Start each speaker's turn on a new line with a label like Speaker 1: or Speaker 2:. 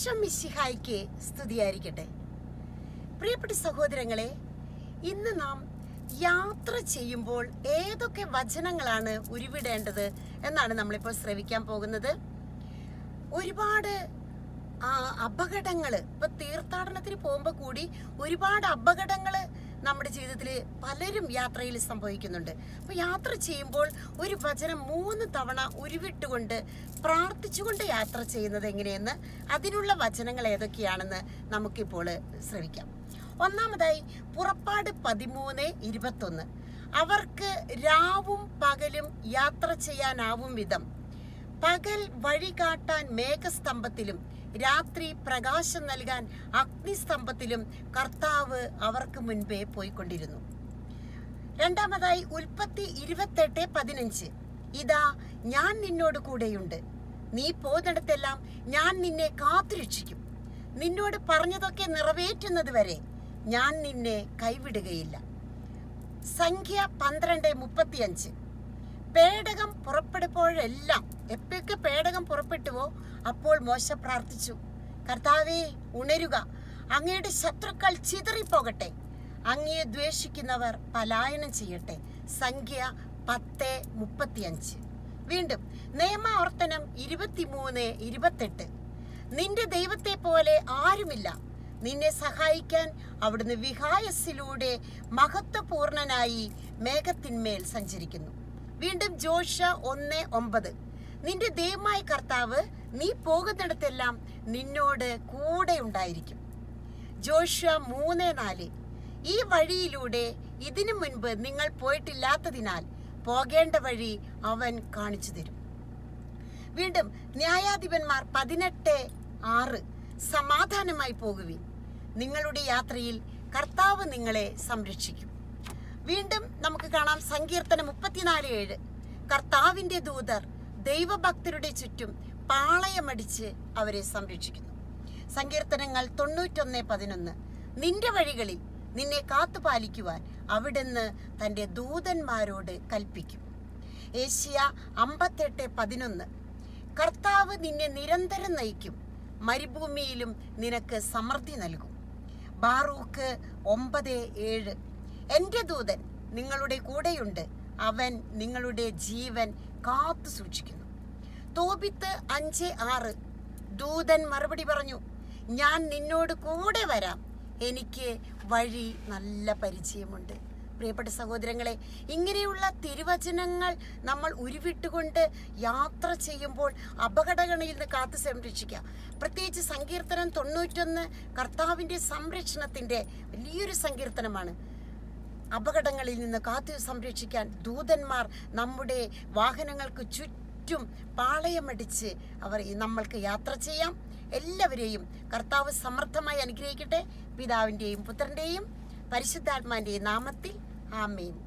Speaker 1: ഈശോ മിശിഹായ്ക്ക് സ്തുതിയായിരിക്കട്ടെ പ്രിയപ്പെട്ട സഹോദരങ്ങളെ ഇന്ന് നാം യാത്ര ചെയ്യുമ്പോൾ ഏതൊക്കെ വചനങ്ങളാണ് ഉരുവിടേണ്ടത് എന്നാണ് നമ്മളിപ്പോൾ ശ്രവിക്കാൻ പോകുന്നത് ഒരുപാട് ആ, അപകടങ്ങള് ഇപ്പൊ തീർത്ഥാടനത്തിന് പോകുമ്പോൾ കൂടി ഒരുപാട് അപകടങ്ങള് നമ്മുടെ ജീവിതത്തിൽ പലരും യാത്രയിൽ സംഭവിക്കുന്നുണ്ട് അപ്പൊ യാത്ര ചെയ്യുമ്പോൾ ഒരു വചനം മൂന്ന് തവണ ഉരുവിട്ടുകൊണ്ട് പ്രാർത്ഥിച്ചുകൊണ്ട് യാത്ര ചെയ്യുന്നത് എങ്ങനെയെന്ന് അതിനുള്ള വചനങ്ങൾ ഏതൊക്കെയാണെന്ന് നമുക്കിപ്പോൾ ശ്രവിക്കാം ഒന്നാമതായി പുറപ്പാട് പതിമൂന്ന് ഇരുപത്തൊന്ന് അവർക്ക് രാവും പകലും യാത്ര ചെയ്യാനാവും വിധം പകൽ വഴി കാട്ടാൻ മേഘസ്തംഭത്തിലും രാത്രി പ്രകാശം നൽകാൻ അഗ്നിസ്തംഭത്തിലും കർത്താവ് അവർക്ക് മുൻപേ പോയിക്കൊണ്ടിരുന്നു രണ്ടാമതായി ഉൽപ്പത്തി ഇരുപത്തെട്ട് പതിനഞ്ച് ഇതാ ഞാൻ നിന്നോട് കൂടെയുണ്ട് നീ പോകുന്നിടത്തെല്ലാം ഞാൻ നിന്നെ കാത്തുരക്ഷിക്കും നിന്നോട് പറഞ്ഞതൊക്കെ നിറവേറ്റുന്നത് വരെ ഞാൻ നിന്നെ കൈവിടുകയില്ല സംഖ്യ പന്ത്രണ്ട് മുപ്പത്തിയഞ്ച് പേടകം പുറപ്പെടുമ്പോഴെല്ലാം എപ്പോഴൊക്കെ പേടകം പുറപ്പെട്ടുവോ അപ്പോൾ മോശ പ്രാർത്ഥിച്ചു കർത്താവേ ഉണരുക അങ്ങയുടെ ശത്രുക്കൾ ചിതറിപ്പോകട്ടെ അങ്ങയെ ദ്വേഷിക്കുന്നവർ പലായനം ചെയ്യട്ടെ സംഖ്യ പത്ത് മുപ്പത്തിയഞ്ച് വീണ്ടും നിയമാവർത്തനം ഇരുപത്തിമൂന്ന് ഇരുപത്തെട്ട് നിന്റെ ദൈവത്തെ പോലെ ആരുമില്ല നിന്നെ സഹായിക്കാൻ അവിടുന്ന് വിഹായസിലൂടെ മഹത്വപൂർണനായി മേഘത്തിന്മേൽ സഞ്ചരിക്കുന്നു വീണ്ടും ജോഷ ഒന്ന് ഒമ്പത് നിന്റെ ദൈവമായ കർത്താവ് നീ പോകുന്നിടത്തെല്ലാം നിന്നോട് കൂടെ ഉണ്ടായിരിക്കും ജോഷ മൂന്ന് നാല് ഈ വഴിയിലൂടെ ഇതിനു മുൻപ് നിങ്ങൾ പോയിട്ടില്ലാത്തതിനാൽ പോകേണ്ട വഴി അവൻ കാണിച്ചു തരും വീണ്ടും ന്യായാധിപന്മാർ പതിനെട്ട് ആറ് സമാധാനമായി പോകുവിൻ നിങ്ങളുടെ യാത്രയിൽ കർത്താവ് നിങ്ങളെ സംരക്ഷിക്കും വീണ്ടും നമുക്ക് കാണാം സങ്കീർത്തനം മുപ്പത്തിനാല് ഏഴ് കർത്താവിന്റെ ദൂതർ ദൈവഭക്തരുടെ ചുറ്റും പാളയമടിച്ച് അവരെ സംരക്ഷിക്കുന്നു സങ്കീർത്തനങ്ങൾ തൊണ്ണൂറ്റൊന്ന് പതിനൊന്ന് നിന്റെ വഴികളിൽ നിന്നെ കാത്തുപാലിക്കുവാൻ അവിടുന്ന് തൻ്റെ ദൂതന്മാരോട് കൽപ്പിക്കും ഏഷ്യ അമ്പത്തെട്ട് പതിനൊന്ന് കർത്താവ് നിന്നെ നിരന്തരം നയിക്കും മരുഭൂമിയിലും നിനക്ക് സമൃദ്ധി നൽകും ബാറൂക്ക് ഒമ്പത് ഏഴ് എൻ്റെ ദൂതൻ നിങ്ങളുടെ കൂടെയുണ്ട് അവൻ നിങ്ങളുടെ ജീവൻ കാത്തു സൂക്ഷിക്കുന്നു തോബിത്ത് അഞ്ച് ആറ് ദൂതൻ മറുപടി പറഞ്ഞു ഞാൻ നിന്നോട് കൂടെ വരാം എനിക്ക് വഴി നല്ല പരിചയമുണ്ട് പ്രിയപ്പെട്ട സഹോദരങ്ങളെ ഇങ്ങനെയുള്ള തിരുവചനങ്ങൾ നമ്മൾ ഉരുവിട്ടുകൊണ്ട് യാത്ര ചെയ്യുമ്പോൾ അപകടങ്ങളിൽ നിന്ന് കാത്തു സംരക്ഷിക്കാം പ്രത്യേകിച്ച് സങ്കീർത്തനം തൊണ്ണൂറ്റൊന്ന് കർത്താവിൻ്റെ സംരക്ഷണത്തിൻ്റെ വലിയൊരു സങ്കീർത്തനമാണ് അപകടങ്ങളിൽ നിന്ന് കാത്തു സംരക്ഷിക്കാൻ ദൂതന്മാർ നമ്മുടെ വാഹനങ്ങൾക്ക് ചുറ്റും പാളയമടിച്ച് അവർ നമ്മൾക്ക് യാത്ര ചെയ്യാം എല്ലാവരെയും കർത്താവ് സമർത്ഥമായി അനുഗ്രഹിക്കട്ടെ പിതാവിൻ്റെയും പുത്രൻ്റെയും പരിശുദ്ധാത്മാവിൻ്റെയും നാമത്തിൽ ആമേൻ